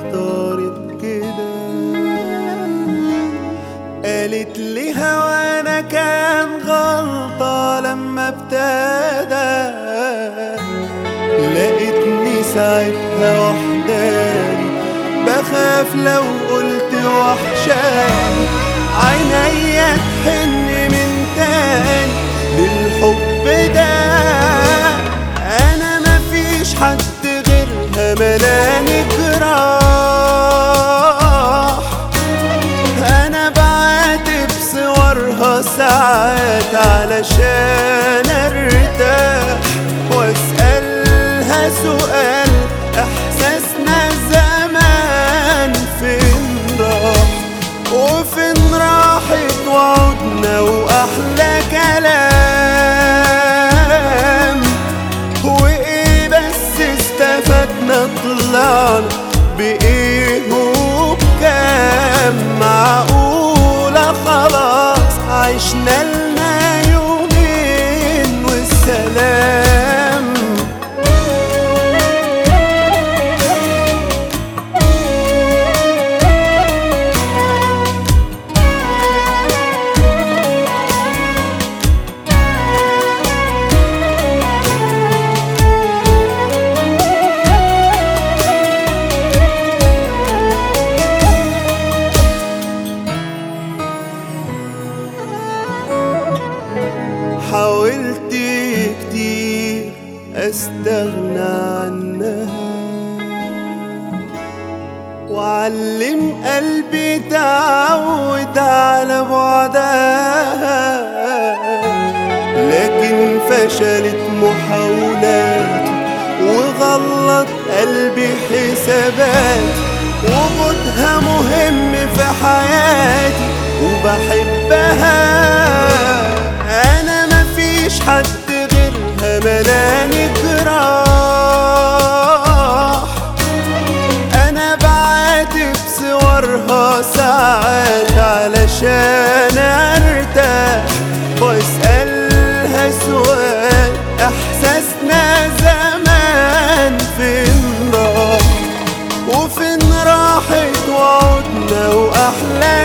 اختارت كده قالت لي هوانا كان غلطة لما ابتدى لقيتني ساعتها وحداني بخاف لو قلت وحشاني عينيا تحن من تاني للحب ده انا مفيش حد غيرها ملاني جراح انا بعاتب صورها ساعات علشان ارتاح واسألها سؤال احساسنا زمان فين راح وفين راحت وعودنا واحلى كلام وايه بس استفدنا طلعنا بايه وبكام معقولة خلاص عشنا لنا يومين والسلام حاولت كتير استغنى عنها وعلم قلبي تعود على بعدها لكن فشلت محاولاتي وغلط قلبي حساباتي وجودها مهم في حياتي وبحبها انا مفيش حد غيرها ملاني جراح انا بعاتب صورها ساعات علشان ارتاح واسألها سؤال احساسنا زمان فين راح وفين راحت وعودنا واحلى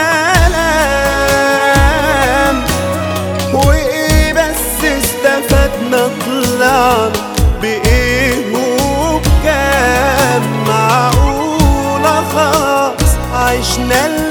كلام وايه بس استفدنا طلعنا بايه وبكام معقولة خلاص عشنا